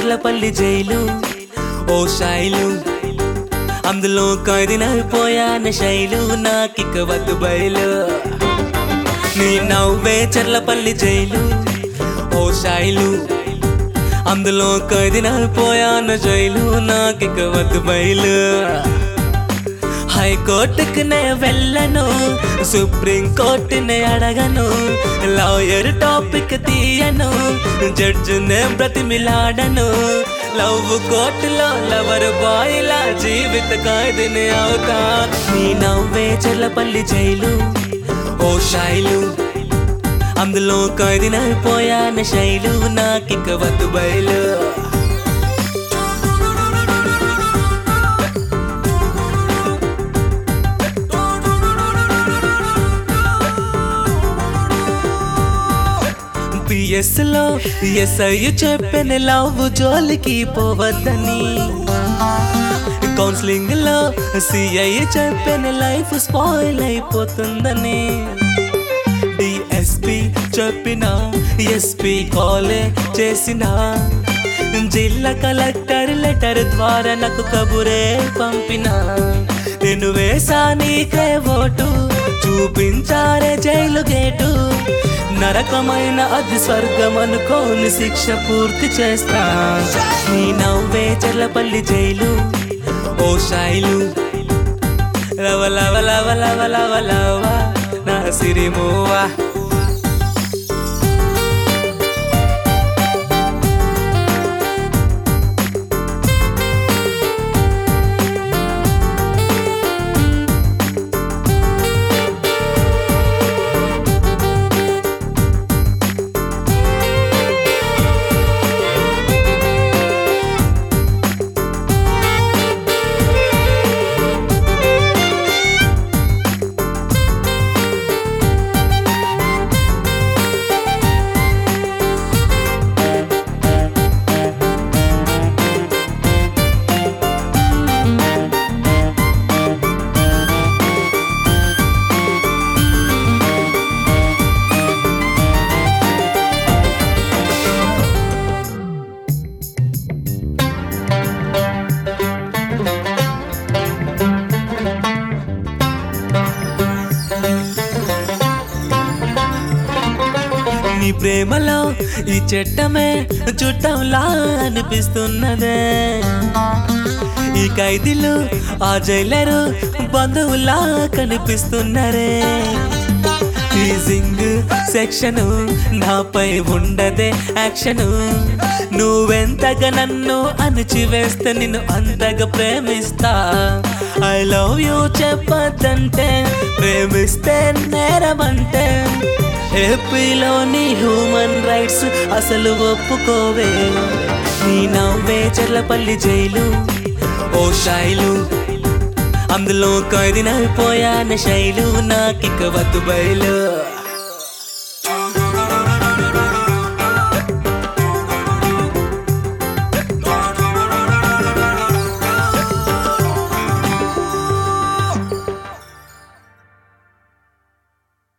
Cherlapally jail ఓ శైలు అందులో ఖైదీనైపోయాన శైలు నాకిక వద్దు బయలు నీ నవ్వే చెర్లపల్లి జైలు ఓ శైలు అందులో ఖైదీనైపోయాన జైలు నాకిక వద్దు బయలు హైకోర్టుకు నే వెళ్ళను సుప్రీం కోర్టుని అడగను లాయర్ టాపిక్ తీయను జడ్జినే బ్రతిమిలాడను లవ్ కోర్టులో లవర్ బాయ్ లా జీవిత ఖైదీని అవుతా నీ నవ్వే చెర్లపల్లి జైలు ఓ శైలు అందులో ఖైదీనైపోయాన శైలు నాకిక వద్దు బయలు పిఎస్ లో ఎస్ఐ చెప్పిన లవ్ జోలికి పోవద్దని కౌన్సిలింగ్ లో సిఐ చెప్పిన లైఫ్ స్పాయిల్ అయిపోతుందని డిఎస్పి చెప్పిన ఎస్పి కాలే చేసిన జిల్లా కలెక్టర్ లెటర్ ద్వారా నాకు కబురే పంపిన నేను వేసా నీకే ఓటు చూపించారే జైలు గేటు నరకమైన అది స్వర్గం అనుకోని శిక్ష పూర్తి చేస్తా నీ నవ్వే చెర్లపల్లి జైలు ఓ శైలు లవ లవ లవ లవ లవ లవ నా సిరిమోవా నీ ప్రేమలో ఈ చెట్టమే చుట్టంలా అనిపిస్తున్నదే ఈ ఖైదీలు ఆ జైలరు బంధువులా కనిపిస్తున్నారే టీజింగ్ సెక్షన్ నాపై ఉండదే యాక్షన్ నువ్వెంతగా నన్ను అణిచివేస్తే నిన్ను అంతగా ప్రేమిస్తా ఐ లవ్ యూ చెప్పద్దంటే ప్రేమిస్తే నేరమంటే ఏపీలోని హ్యూమన్ రైట్స్ అసలు ఒప్పుకోవే నీ నవ్వే చెర్లపల్లి జైలు ఓ శైలు అందులో ఖైదీనైపోయాన శైలు నాకిక వద్దు బయలు